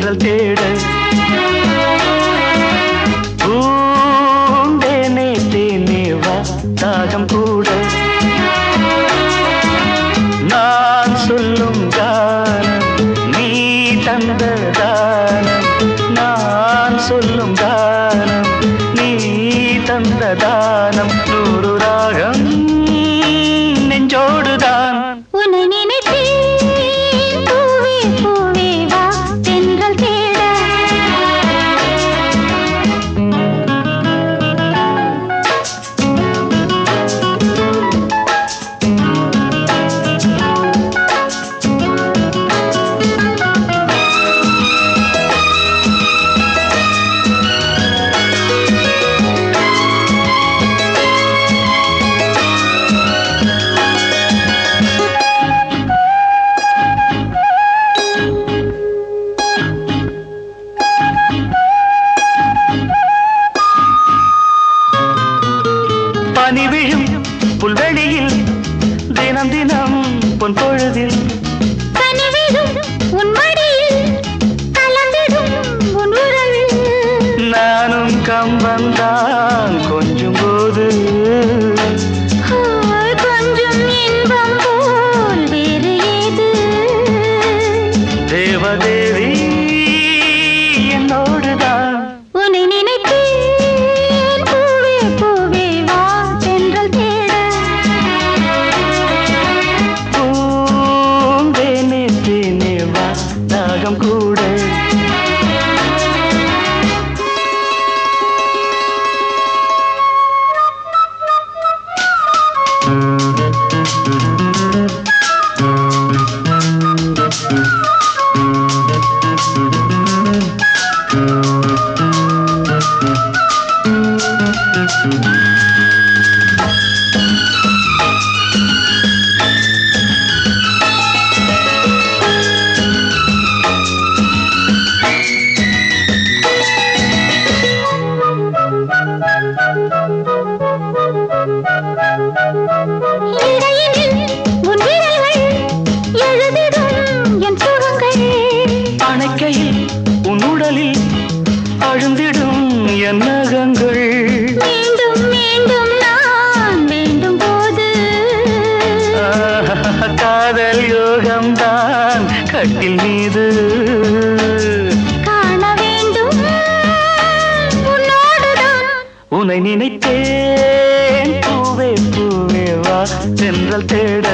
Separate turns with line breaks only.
தென்றல் தேட பூந்தேனே தேனே வா தாகம் கூட நான் சொல்லும் கானம் நீ தந்த தானம் நான் சொல்லும் கானம் நீ தந்த தானம் நூறு ராகம் நெஞ்சோடுதான்
உன்னை நினைத்தேன் பூவே பூவே வா தென்றல் தேட
பனி விழும் புல்வெளியில் தினம் தினம் பொன் பொழுதில்
கனிவிடும் உன் மடியில் கலந்திடும் உன் உறவில்
நானும் கம்பந்தான் கொஞ்சம் போது
ஓய், கொஞ்சம் இன்பம் போல் வேறு ஏது
தேவதேவி என்னோடுதான்
உன்னை நினைத்தேன் பூவே பூவே வா தென்றல் தேட
பூந்தேனே தேனே வா தாகம் கூட
இடையினில் உன் விரல்கள் எழுதிடும் என் சுகங்கள்
அணைக்கையில் உன் உடலில் அழுந்திடும் என் நகங்கள்
மீண்டும் மீண்டும் நான் வேண்டும் போது
ஆஹ், காதல் யோகம்தான் கட்டில் மீது
காண வேண்டும் உன்னோடுதான்
உன்னை நினைத்தேன் பூவே பூவே வா சென்றல் தேட